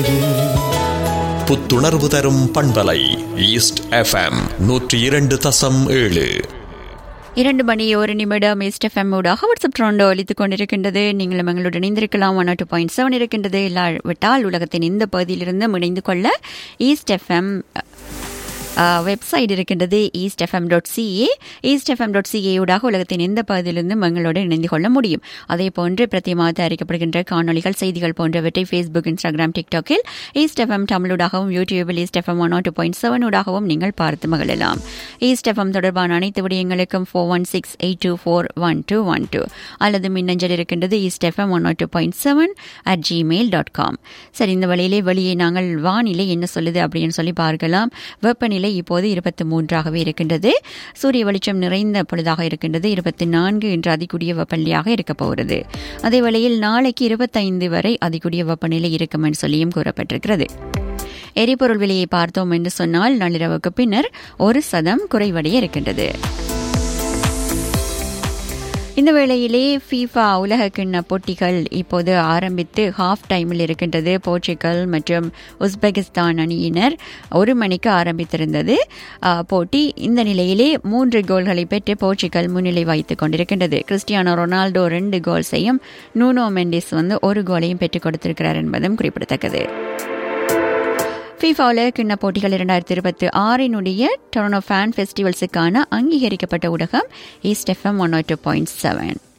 புத்துணர்வு தரும் பண்பலை ஈஸ்ட் எஃப்எம் நூற்றி இரண்டு தசம் ஏழு இரண்டு மணி ஒரு நிமிடம் ஈஸ்ட் எஃப்எம் ஊடாக வாட்ஸ்அப் ட்ரோண்டோ அளித்துக் கொண்டிருக்கின்றது நீங்களும் எங்களுடன் இணைந்திருக்கலாம் ஒன் டூ பாயிண்ட் செவன் இருக்கின்றது இல்லாவிட்டால் உலகத்தின் இந்த பகுதியிலிருந்து இணைந்து கொள்ள ஈஸ்ட் எஃப்எம் வெப்சைட் இருக்கின்றது East FM dot CA East FM dot CA ஊடாக உலகத்தின் எந்த பகுதியிலிருந்து எங்களோடு இணைந்து கொள்ள முடியும் அதே போன்று பிரத்தியமாக தயாரிக்கப்படுகின்ற காணொலிகள் செய்திகள் போன்றவற்றை ஃபேஸ்புக் இன்ஸ்டாகிராம் டிக்டாக்கில் ஈஸ்ட் எஃப்எம் தமிழூடாகவும் யூடியூபில் East FM one two point seven ஊடாகவும் நீங்கள் பார்த்து மகிழலாம் ஈஸ்ட் எஃப்எம் தொடர்பான அனைத்து விடயங்களுக்கும் four one six eight two four one two one two அல்லது மின்னஞ்சல் இருக்கின்றது East FM one two point seven at Gmail dot com சரி இந்த வழியிலே வெளியே நாங்கள் வானிலை என்ன சொல்லுது அப்படின்னு சொல்லி பார்க்கலாம் வெப்பநிலை வெப்பநிலை இப்போது இருபத்தி மூன்றாகவே இருக்கின்றது சூரிய வெளிச்சம் நிறைந்த பொழுதாக இருக்கின்றது இருபத்தி நான்கு என்று அதிகூடிய வெப்பநிலையாக இருக்க போகிறது அதே வேளையில் நாளைக்கு இருபத்தைந்து வரை அதிகூடிய வெப்பநிலை இருக்கும் என்று சொல்லியும் கூறப்பட்டிருக்கிறது எரிபொருள் விலையை பார்த்தோம் என்று சொன்னால் நள்ளிரவுக்கு பின்னர் ஒரு சதம் குறைவடைய இருக்கின்றது இந்த வேளையிலே ஃபீஃபா உலக கிண்ண போட்டிகள் இப்போது ஆரம்பித்து ஹாஃப் டைமில் இருக்கின்றது போர்ச்சுகல் மற்றும் உஸ்பெகிஸ்தான் அணியினர் ஒரு மணிக்கு ஆரம்பித்திருந்தது போட்டி இந்த நிலையிலே மூன்று கோல்களை பெற்று போர்ச்சுகல் முன்னிலை வைத்துக் கொண்டிருக்கின்றது கிறிஸ்டியானோ ரொனால்டோ ரெண்டு கோல்ஸையும் நூனோ மெண்டிஸ் வந்து ஒரு கோலையும் பெற்றுக் கொடுத்திருக்கிறார் என்பதும் குறிப்பிடத்தக்கது ஃபீஃபாவில் கிண்ண போட்டிகள் இரண்டாயிரத்தி இருபத்தி ஆறினுடைய டொரனோ ஃபேன் ஃபெஸ்டிவல்ஸுக்கான அங்கீகரிக்கப்பட்ட ஊடகம் East FM one two point seven